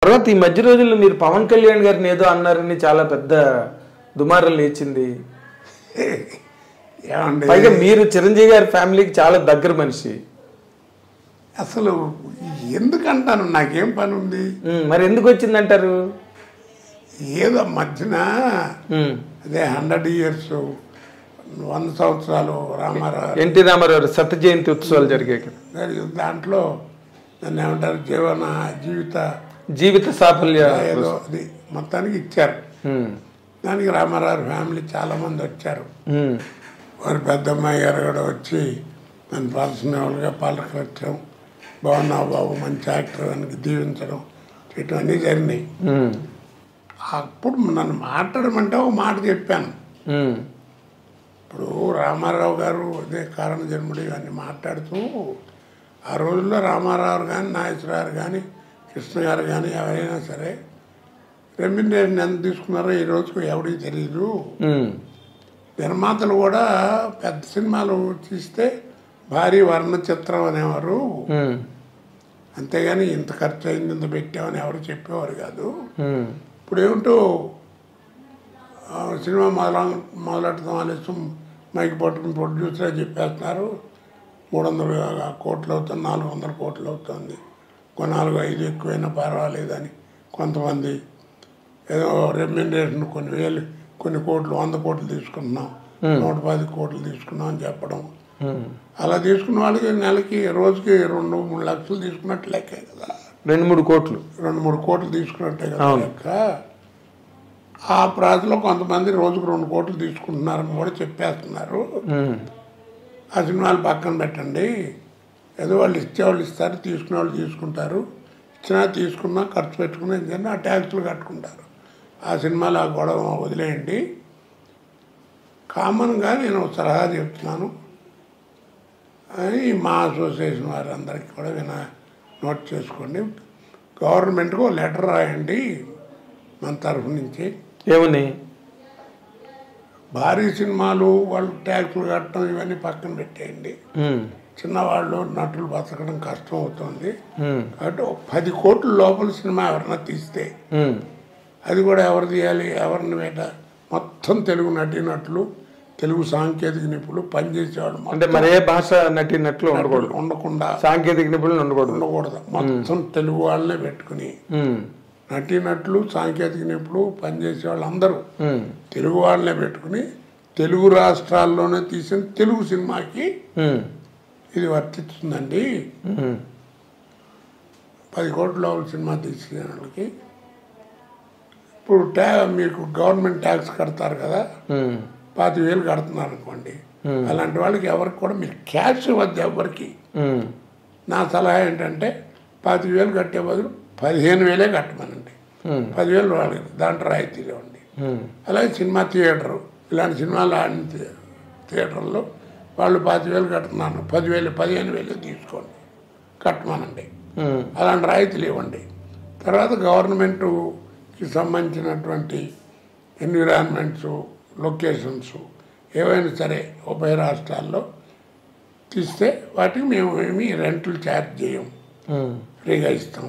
తర్వాత ఈ మధ్య రోజుల్లో మీరు పవన్ కళ్యాణ్ గారిని ఏదో అన్నారని చాలా పెద్ద దుమారం లేచింది ఏమండి పైగా మీరు చిరంజీవి గారి ఫ్యామిలీకి చాలా దగ్గర మనిషి అసలు ఎందుకంటాను నాకేం పని ఉంది ఉమ్, మరి ఎందుకు వచ్చిందంటారు ఏదో మధ్యన ఉమ్, అదే హండ్రెడ్ ఇయర్స్ వంద సంవత్సరాలు రామారావు ఎన్టీ రామారావు శత జయంతి ఉత్సవాలు జరిగాయి కదా. గారి దాంట్లో దాన్ని ఏమంటారు జీవన జీవిత జీవిత సాఫల్య ఏదో అది మొత్తానికి ఇచ్చారు ఉమ్, దానికి రామారావు ఫ్యామిలీ చాలా మంది వచ్చారు ఉమ్, వారి పెద్దమ్మాయి గారు కూడా వచ్చి నన్ను పర్సనల్గా పలకరించడం బాగున్నావు బాబు మంచి యాక్టర్ అని దీవించడం చేయటం అన్నీ జరిగినాయి ఉమ్, అప్పుడు నన్ను మాట్లాడమంటే ఒక మాట చెప్పాను ఉమ్, ఇప్పుడు రామారావు గారు అదే కారణ జన్ముడు ఇవన్నీ మాట్లాడుతూ ఆ రోజుల్లో రామారావు కానీ నాగేశ్వరరావు కానీ కృష్ణ గారు కానీ ఎవరైనా సరే రెమ్యూనరేషన్ ఎంత తీసుకున్నారో ఈ రోజుకు ఎవరికి తెలియదు ఉమ్, నిర్మాతలు కూడా పెద్ద సినిమాలు తీస్తే భారీ వర్ణ చిత్రం అనేవారు ఉమ్, అంతేగాని ఇంత ఖర్చు అయింది ఇంత పెట్టామని ఎవరు చెప్పేవారు కాదు ఉమ్, ఇప్పుడు ఏమిటో ఆ, సినిమా మొదల మొదలెట్టడం ఆలస్యం మైక్ పట్టుకుని ప్రొడ్యూసర్ చెప్పేస్తున్నారు మూడు వందల కోట్లు అవుతుంది నాలుగు వందల కోట్లు అవుతుంది కొన్ని నాలుగు ఐదు ఎక్కువైనా పర్వాలేదని కొంతమంది ఏదో రెమ్యూనరేషన్ కొన్ని వేలు కొన్ని కోట్లు వంద కోట్లు తీసుకుంటున్నాం నూట పది కోట్లు తీసుకున్నాం అని చెప్పడం ఉమ్. అలా తీసుకున్న వాళ్ళకి నెలకి రోజుకి రెండు మూడు లక్షలు తీసుకున్నట్టు లెక్కే కదా రెండు మూడు కోట్లు రెండు మూడు కోట్లు తీసుకున్నట్టే కదా అవును. లెక్క ఆ ప్రాంతంలో కొంతమంది రోజుకు రెండు కోట్లు తీసుకుంటున్నారని కూడా చెప్పేస్తున్నారు ఉమ్, ఆ సినిమాలు పక్కన పెట్టండి ఏదో వాళ్ళు ఇచ్చేవాళ్ళు ఇస్తారు తీసుకునే వాళ్ళు తీసుకుంటారు ఇచ్చినా తీసుకున్నా ఖర్చు పెట్టుకున్నా ఏంటంటే ఆ ట్యాక్సులు కట్టుకుంటారు ఆ సినిమాలు ఆ గొడవ వదిలేయండి కామన్గా నేను ఒక సలహా చెప్తున్నాను అని మా అసోసియేషన్ వారందరికీ కూడా విన నోట్ చేసుకోండి గవర్నమెంట్కి ఒక లెటర్ రాయండి మన తరఫు నుంచి ఏమని భారీ సినిమాలు వాళ్ళు ట్యాక్సులు కట్టడం ఇవన్నీ పక్కన పెట్టేయండి ఉమ్, చిన్నవాళ్ళు నటులు బతకడం కష్టం అవుతుంది ఉమ్, కాబట్టి ఒక పది కోట్ల లోపల సినిమా ఎవరన్నా తీస్తే ఉమ్, అది కూడా ఎవరు తీయాలి ఎవరిని వేట మొత్తం తెలుగు నటీనటులు తెలుగు సాంకేతిక నిపుణులు పనిచేసేవాళ్ళు అంటే మొత్తం మరే భాష నటినట్లు ఉండకూడదు ఉండకుండా సాంకేతిక నిపుణులు ఉండకూడదు ఉండకూడదు మొత్తం తెలుగు వాళ్ళనే పెట్టుకుని ఉమ్, నటీనటులు సాంకేతిక నిపుణులు పనిచేసే వాళ్ళు అందరూ ఉమ్, తెలుగు వాళ్ళనే పెట్టుకుని తెలుగు రాష్ట్రాల్లోనే తీసిన తెలుగు సినిమాకి ఉమ్, ఇది వర్తిస్తుందండి ఉమ్, పది కోట్ల లోపల సినిమా తీసిన వాళ్ళకి ఇప్పుడు ట్యా మీకు గవర్నమెంట్ ట్యాక్స్ కడతారు కదా ఉమ్, పాతి వేలు కడుతున్నారు అనుకోండి అలాంటి వాళ్ళకి ఎవరికి కూడా మీరు క్యాష్ ఇవ్వద్దు ఎవరికి ఉమ్, నా సలహా ఏంటంటే పాతి వేలు కట్టే బదులు పదిహేను వేలే కట్టమనండి ఉమ్, పదివేలు వాళ్ళకి దాంట్లో రాయితీలు ఇవ్వండి ఉమ్, అలాగే సినిమా థియేటరు ఇలాంటి సినిమాలు ఆడిన థి- థియేటర్లో వాళ్ళు పాతి వేలు కడుతున్నాను పదివేలు పదిహేను వేలు తీసుకోండి కట్టమనండి ఉమ్, అలాంటి రాయితీలు ఇవ్వండి తర్వాత గవర్నమెంట్కి సంబంధించినటువంటి ఎన్విరాన్మెంట్స్ లొకేషన్స్ ఏవైనా సరే ఉభయ రాష్ట్రాల్లో తీస్తే వాటికి మేము ఏమి రెంట్లు ఛార్జ్ చేయం ఉమ్, ఫ్రీగా ఇస్తాం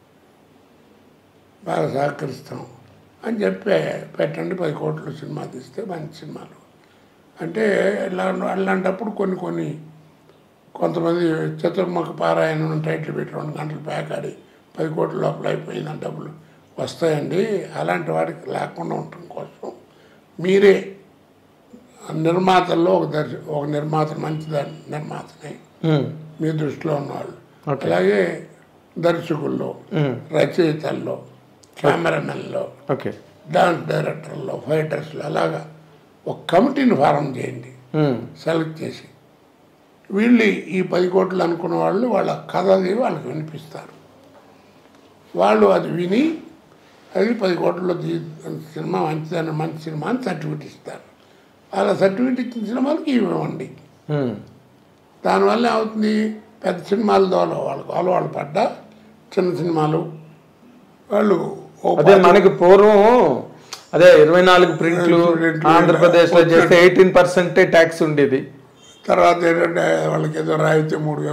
బాగా సహకరిస్తాం అని చెప్పి పెట్టండి పది కోట్ల సినిమా తీస్తే మంచి సినిమాలు అంటే ఇలా అలాంటప్పుడు కొన్ని కొన్ని కొంతమంది చతుర్ముఖ పారాయణం టైటిల్ పెట్టి రెండు గంటలు ప్యాక్ ఆడి పది కోట్ల లోపల అయిపోయిందని డబ్బులు వస్తాయండి అలాంటి వాడికి లేకుండా ఉండటం కోసం మీరే నిర్మాతల్లో ఒక దర్శ ఒక నిర్మాత మంచి దర్- నిర్మాతని ఉమ్, మీ దృష్టిలో ఉన్నవాళ్ళు Okay. అలాగే దర్శకుల్లో ఉమ్, రచయితల్లో కెమెరామెన్లో ఓకే డాన్స్ డైరెక్టర్లో ఫైటర్స్లో అలాగా ఒక కమిటీని ఫారం చేయండి ఉమ్, సెలెక్ట్ చేసి వీళ్ళు ఈ పది కోట్లు అనుకున్న వాళ్ళు వాళ్ళ కథది వాళ్ళకి వినిపిస్తారు వాళ్ళు అది విని అది పది కోట్లలో తీ సినిమా మంచిదని మంచి సినిమా అని సర్టిఫికెట్ ఇస్తారు అలా సర్టిఫికెట్ ఇచ్చిన సినిమాలకి ఇవి ఇవ్వండి ఉమ్, దానివల్ల ఏమవుతుంది పెద్ద సినిమాల ద్వారా వాళ్ళకు అలవాటు పడ్డ చిన్న సినిమాలు వాళ్ళు ఓ అదే పది- మనకి పూర్వం అదే ఇరవై నాలుగు ప్రింట్లు ప్రింట్లు, ఆంధ్రప్రదేశ్ లో చేస్తే ఎయిటీన్ పర్సెంటే ట్యాక్స్ ఉండేది తర్వాత ఏంటంటే వాళ్ళకి ఏదో రాయితీ మూడు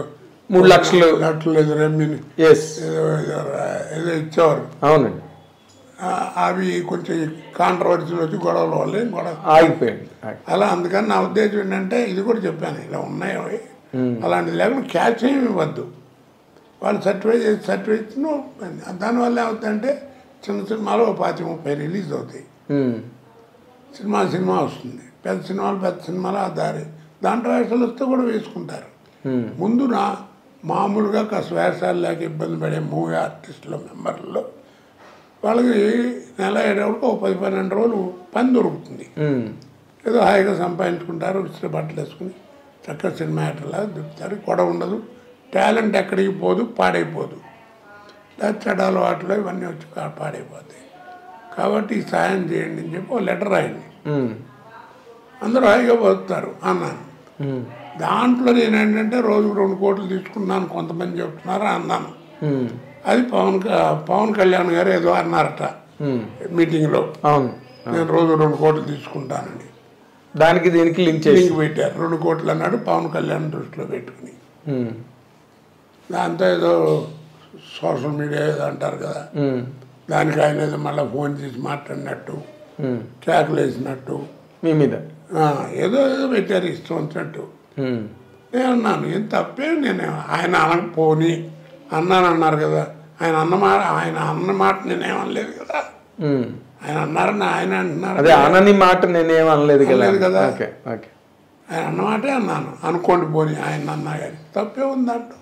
మూడు లక్షలు లక్షలు ఏదో రెమ్మిని ఎస్ ఏదో ఏదో రా- ఏదో ఇచ్చేవారు అవునండి ఆ, అవి కొంచెం కాంట్రవర్సీలు వచ్చి గొడవల వల్ల గొడవ ఆగిపోయింది ఆగి- అలా అందుకని నా ఉద్దేశం ఏంటంటే ఇది కూడా చెప్పాను ఇలా ఉన్నాయి అవి అలాంటిది లేకుండా క్యాచ్ ఏమి ఇవ్వద్దు వాళ్ళు సర్టిఫై చేసి సర్టిఫై ఇచ్చిన దానివల్ల ఏమవుతుందంటే చిన్న సినిమాలు ఓ పాతి ముప్పై రిలీజ్ అవుతాయి ఉమ్, సినిమా సినిమా వస్తుంది పెద్ద సినిమాలు పెద్ద సినిమాలు ఆ దారి దాంట్లో వేషాలు వస్తే కూడా వేసుకుంటారు ఉమ్, ముందున మామూలుగా కాస్త వేషాలు లేక ఇబ్బంది పడే మూవీ ఆర్టిస్టుల మెంబర్లో వాళ్ళకి నెల అయ్యేటప్పుడు ఒక పది పన్నెండు రోజులు పని దొరుకుతుంది ఉమ్, ఏదో హాయిగా సంపాదించుకుంటారు విసిరి బట్టలు వేసుకుని చక్కగా సినిమా యాక్టర్లా దిప్పుతారు గొడవ ఉండదు టాలెంట్ ఎక్కడికి పోదు పాడైపోదు లేదా చెడ్డ అలవాట్లు ఇవన్నీ వచ్చి కా- పాడైపోతాయి కాబట్టి ఈ సాయం చేయండి అని చెప్పి ఒక లెటర్ రాయండి ఉమ్, అందరూ హాయిగా బతుకుతారు అన్నాను ఉమ్, దాంట్లో నేను ఏంటంటే రోజుకు రెండు కోట్లు తీసుకున్నాను కొంతమంది చెప్తున్నారు అన్నాను ఉమ్, అది పవన్ క- పవన్ కళ్యాణ్ గారు ఏదో అన్నారట ఉమ్, మీటింగ్లో అవును నేను రోజు రెండు కోట్లు తీసుకుంటానని దానికి దీనికి లింక్ చేసి లింక్ పెట్టారు రెండు కోట్లు అన్నాడు పవన్ కళ్యాణ్ దృష్టిలో పెట్టుకుని ఉమ్, దాంతో ఏదో సోషల్ మీడియా ఏదో అంటారు కదా ఉమ్, దానికి ఆయన ఏదో మళ్ళీ ఫోన్ చేసి మాట్లాడినట్టు ఉమ్, ట్రాక్లు వేసినట్టు మీ మీద ఆ, ఏదో ఏదో పెట్టారు ఇష్టం వచ్చినట్టు ఉమ్, నేను అన్నాను ఏం తప్పే నేను ఆయన అనకపోని అన్నాను అన్నారు కదా ఆయన అన్న మాట ఆయన అన్న మాట నేనేమనలేదు కదా ఉమ్. ఆయన అన్నారని ఆయన అంటున్నారు అదే అనని మాట నేనేం అనలేదు కదా అనలేదు కదా. ఓకే ఓకే ఆయన అన్నమాటే అన్నాను అనుకోండి పోని ఆయన అన్నా కానీ తప్పే ఉందంట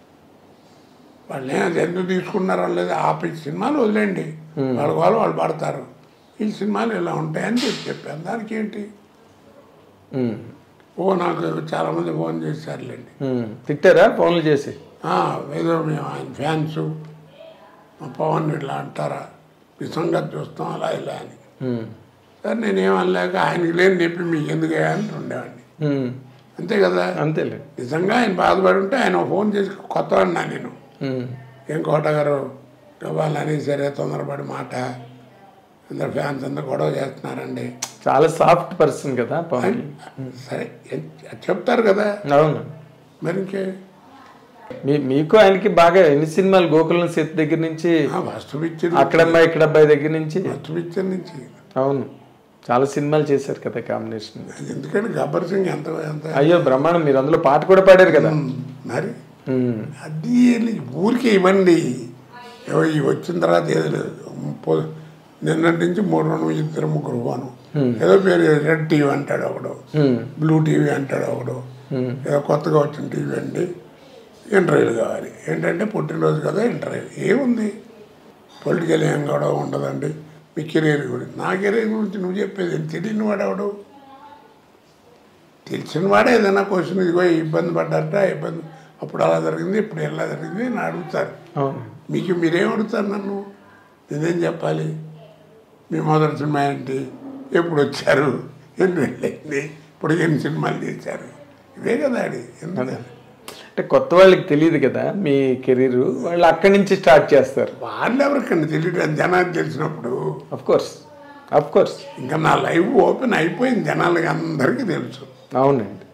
వాళ్ళు ఏం ఎందుకు తీసుకున్నారో లేదు ఆపి సినిమాలు వదిలేండి వాళ్ళ వాళ్ళు వాళ్ళు పడతారు ఈ సినిమాలు ఇలా ఉంటాయని చెప్పి చెప్పాను దానికి ఏంటి ఉమ్, ఓ నాకు చాలామంది ఫోన్ చేశారులేండి ఉమ్. తిట్టారా ఫోన్లు చేసి ఆ, ఏదో మేము ఆయన ఫ్యాన్స్ మా పవన్ ఇట్లా అంటారా మీ సంగతి చూస్తాం అలా ఇలా అని ఉమ్, సరే నేనేమనలేక ఆయనకి లేని చెప్పి మీకు ఎందుకు అని ఉండేవాడిని ఉమ్. అంతే కదా అంతేలే నిజంగా ఆయన బాధపడి ఉంటే ఆయన ఫోన్ చేసి కొత్త అన్నా నేను ఉమ్, ఏం కోట గారు వాళ్ళని సరే తొందరపడి మాట అందరు ఫ్యాన్స్ అందరు గొడవ చేస్తున్నారండి చాలా సాఫ్ట్ పర్సన్ కదా పవన్ సరే ఎన్- చెప్తారు కదా అవును మరి ఇంకే మీ మీకు ఆయనకి బాగా ఎన్ని సినిమాలు గోకులం సీత దగ్గర నుంచి ఆ వస్తు పిక్చర్ అక్కడమ్మాయి ఇక్కడబ్బాయి దగ్గర నుంచి వస్తు పిక్చర్ నుంచి అవును చాలా సినిమాలు చేశారు కదా కాంబినేషన్ అది ఎందుకంటే గబ్బర్ సింగ్ ఎంత ఎంత అయ్యో బ్రహ్మాండం మీరు అందులో పాట కూడా పాడారు కదా ఉమ్, మరి ఉమ్, అది ఏంది, ఊరికే ఇవ్వండి ఏవో ఇవి వచ్చిన తర్వాత ఏదో లేదు పో- నిన్నటి నుంచి మూడు రెండు ఇద్దరు ముగ్గురు పోను ఏదో పేరు రెడ్ టీవీ అంటాడు ఒకడు ఉమ్, బ్లూ టీవీ అంటాడు ఒకడు ఉమ్, ఏదో కొత్తగా వచ్చిన టీవీ అండి ఇంటర్వ్యూలు కావాలి ఏంటంటే పుట్టినరోజు కదా ఇంటర్వ్యూ ఏముంది పొలిటికల్ ఏం కూడా ఉండదండి మీ కెరీర్ గురించి నా కెరీర్ గురించి నువ్వు చెప్పేది ఏం తెలియని వాడెవడు తెలిసిన వాడే ఏదైనా క్వశ్చన్ ఇదిగో ఈ ఇబ్బంది పడ్డారట ఆ ఇబ్బంది అప్పుడు అలా జరిగింది ఇప్పుడు ఎలా జరిగింది అని అడుగుతారు అవును మీకు మీరేం అడుగుతారు నన్ను నేనేం చెప్పాలి మీ మొదటి సినిమా ఏంటి ఎప్పుడు వచ్చారు ఎన్ని వెళ్ళింది ఇప్పుడు ఎన్ని సినిమాలు చేశారు ఇవే కదా అది ఎందుకు అంటే కొత్త వాళ్ళకి తెలియదు కదా మీ కెరీర్ వాళ్ళు అక్కడి నుంచి స్టార్ట్ చేస్తారు వాళ్ళు ఎవరికండి తెలియదు జనానికి తెలిసినప్పుడు అఫ్ కోర్స్ అఫ్ కోర్స్ ఇంకా నా లైవ్ ఓపెన్ అయిపోయింది జనాలకి అందరికీ తెలుసు అవునండి